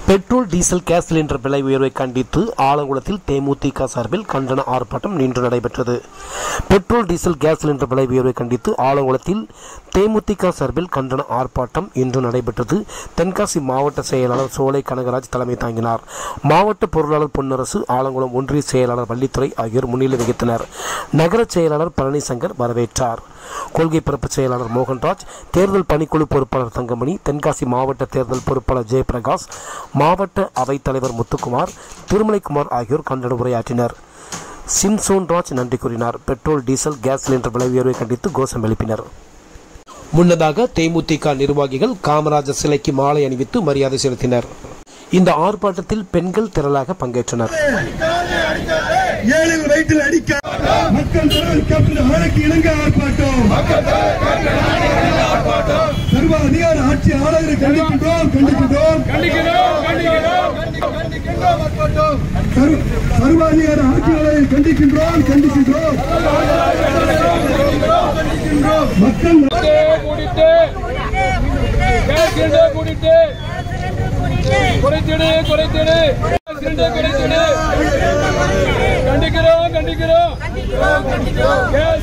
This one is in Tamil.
பெட்ரோல் டீசல் கேஸ் சிலிண்டர் விலை உயர்வை கண்டித்து ஆலங்குளத்தில் தேமுதிக சார்பில் கண்டன ஆர்ப்பாட்டம் இன்று நடைபெற்றது பெட்ரோல் டீசல் கேஸ் சிலிண்டர் விலை உயர்வை கண்டித்து ஆலங்குளத்தில் தேமுதிக சார்பில் கண்டன ஆர்ப்பாட்டம் இன்று நடைபெற்றது தென்காசி மாவட்ட செயலாளர் சோலை கனகராஜ் தலைமை தாங்கினார் மாவட்ட பொருளாளர் பொன்னரசு ஆலங்குளம் ஒன்றிய செயலாளர் வள்ளித்துறை ஆகியோர் முன்னிலை வகித்தனர் நகர செயலாளர் பழனிசங்கர் வரவேற்றார் கொள்கை பரப்பு செயலாளர் மோகன்ராஜ் தேர்தல் பணிக்குழு பொறுப்பாளர் தங்கமணி தென்காசி மாவட்ட தேர்தல் பொறுப்பாளர் ஜெயபிரகாஷ் மாவட்ட அவைத்தலைவர் முத்துக்குமார் திருமலைக்குமார் ஆகியோர் கண்டன உரையாற்றினர் சிம்சோன் ராஜ் நன்றி கூறினார் பெட்ரோல் டீசல் கேஸ் சிலிண்டர் விலை உயர்வை கண்டித்து கோஷம் எழுப்பினர் முன்னதாக தேமுதிக நிர்வாகிகள் காமராஜர் சிலைக்கு மாலை அணிவித்து மரியாதை செலுத்தினர் இந்த ஆர்ப்பாட்டத்தில் பெண்கள் திரளாக பங்கேற்றனர் ஏழில் வயிற்றில் அடிக்க மக்கள் தலைவர் கேப்டன் ஆணைக்கு இணங்க ஆர்ப்பாட்டம் சர்வ அதிகார ஆட்சி ஆளுநரை கண்டிக்கின்றோம் கண்டிக்கின்றோம் சர்வ- சர்வாதிகார ஆட்சியாளரை கண்டிக்கின்றோம் கண்டிக்கின்றோம் மக்கள் கூடிட்டு கேஸ் சிலிண்டர் கூடிட்டு குறைத்திடு குறைத்திடு சிலிண்டர் குறைத்திடு கண்டிக்கிறோம் கண்டிக்கிறோம் கேஸ்